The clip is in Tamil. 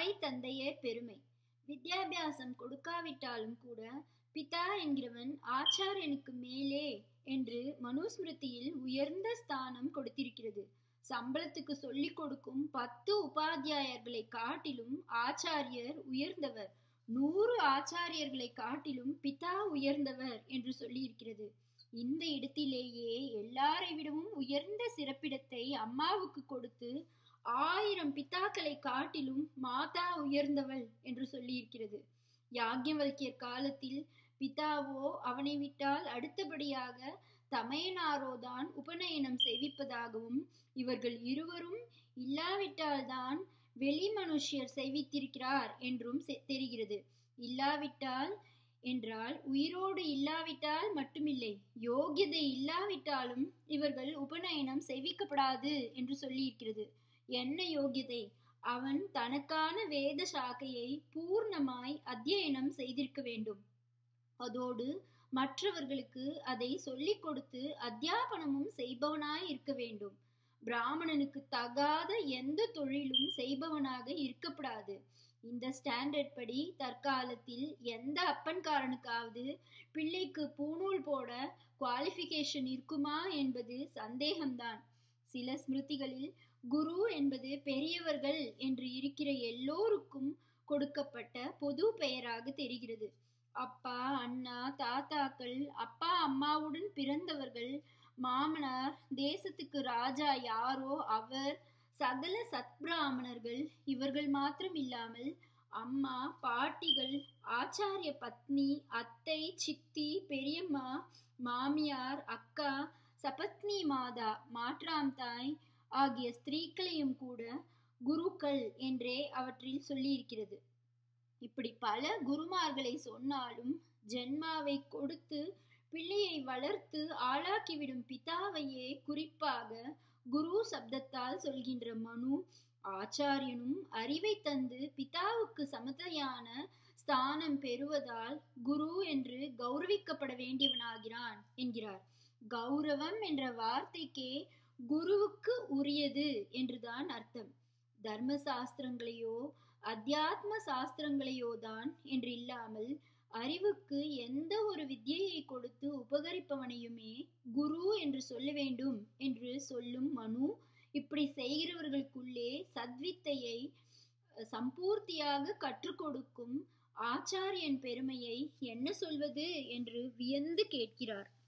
தாய் தந்தையர் பெருமை வித்யாபியாசம் கொடுக்காவிட்டாலும் கூட பிதா என்கிறவன் ஆச்சாரியனுக்கு மேலே என்று மனுஸ்மிருதியில் உயர்ந்த ஸ்தானம் கொடுத்திருக்கிறது சம்பளத்துக்கு சொல்லிக் கொடுக்கும் பத்து உபாத்தியாயர்களை காட்டிலும் ஆச்சாரியர் உயர்ந்தவர் நூறு ஆச்சாரியர்களை காட்டிலும் பிதா உயர்ந்தவர் என்று சொல்லியிருக்கிறது இந்த இடத்திலேயே எல்லாரை விடவும் உயர்ந்த சிறப்பிடத்தை அம்மாவுக்கு கொடுத்து ஆயிரம் பித்தாக்களை காட்டிலும் மாதா உயர்ந்தவள் என்று சொல்லியிருக்கிறது யாக்ஞவல்கியர் காலத்தில் பிதாவோ அவனை விட்டால் அடுத்தபடியாக தமையனாரோதான் உபநயனம் செய்விப்பதாகவும் இவர்கள் இருவரும் இல்லாவிட்டால்தான் வெளி மனுஷியர் செய்வித்திருக்கிறார் என்றும் தெரிகிறது இல்லாவிட்டால் என்றால் உயிரோடு இல்லாவிட்டால் மட்டுமில்லை யோகியதை இல்லாவிட்டாலும் இவர்கள் உபநயனம் செய்விக்கப்படாது என்று சொல்லியிருக்கிறது என்ன யோகியதை அவன் தனக்கான வேத சாக்கையை பூர்ணமாய் அத்தியனம் செய்திருக்க வேண்டும் அதோடு மற்றவர்களுக்கு அதை சொல்லிக் கொடுத்து அத்தியாபனமும் செய்பவனாய் இருக்க வேண்டும் பிராமணனுக்கு தகாத எந்த தொழிலும் செய்பவனாக இருக்கப்படாது இந்த ஸ்டாண்டர்ட் படி தற்காலத்தில் எந்த அப்பன்காரனுக்காவது பிள்ளைக்கு பூணூல் போட குவாலிஃபிகேஷன் இருக்குமா என்பது சந்தேகம்தான் சில ஸ்மிருதிகளில் குரு என்பது பெரியவர்கள் என்று இருக்கிற எல்லோருக்கும் கொடுக்கப்பட்ட பொது பெயராக தெரிகிறது அப்பா அண்ணா தாத்தாக்கள் அப்பா அம்மாவுடன் பிறந்தவர்கள் மாமனார் தேசத்துக்கு ராஜா யாரோ அவர் சகல சத்பிராமணர்கள் இவர்கள் மாத்திரம் இல்லாமல் அம்மா பாட்டிகள் ஆச்சாரிய பத்னி அத்தை சித்தி பெரியம்மா மாமியார் அக்கா சபத்னி மாதா மாற்றாம் தாய் ஆகிய ஸ்திரீக்களையும் கூட குருக்கள் என்றே அவற்றில் சொல்லியிருக்கிறது இப்படி பல குருமார்களை சொன்னாலும் ஜென்மாவை கொடுத்து பிள்ளையை வளர்த்து ஆளாக்கிவிடும் பிதாவையே குறிப்பாக குரு சப்தத்தால் சொல்கின்ற மனு ஆச்சாரியனும் அறிவை தந்து பிதாவுக்கு சமதையான ஸ்தானம் பெறுவதால் குரு என்று கௌரவிக்கப்பட வேண்டியவனாகிறான் என்கிறார் கௌரவம் என்ற வார்த்தைக்கே குருவுக்கு உரியது என்றுதான் அர்த்தம் தர்ம சாஸ்திரங்களையோ அத்தியாத்ம சாஸ்திரங்களையோ தான் என்று இல்லாமல் அறிவுக்கு எந்த ஒரு வித்தியை கொடுத்து உபகரிப்பவனையுமே குரு என்று சொல்ல வேண்டும் என்று சொல்லும் மனு இப்படி செய்கிறவர்களுக்குள்ளே சத்வித்தையை சம்பூர்த்தியாக கற்றுக் கொடுக்கும் ஆச்சாரியன் பெருமையை என்ன சொல்வது என்று வியந்து கேட்கிறார்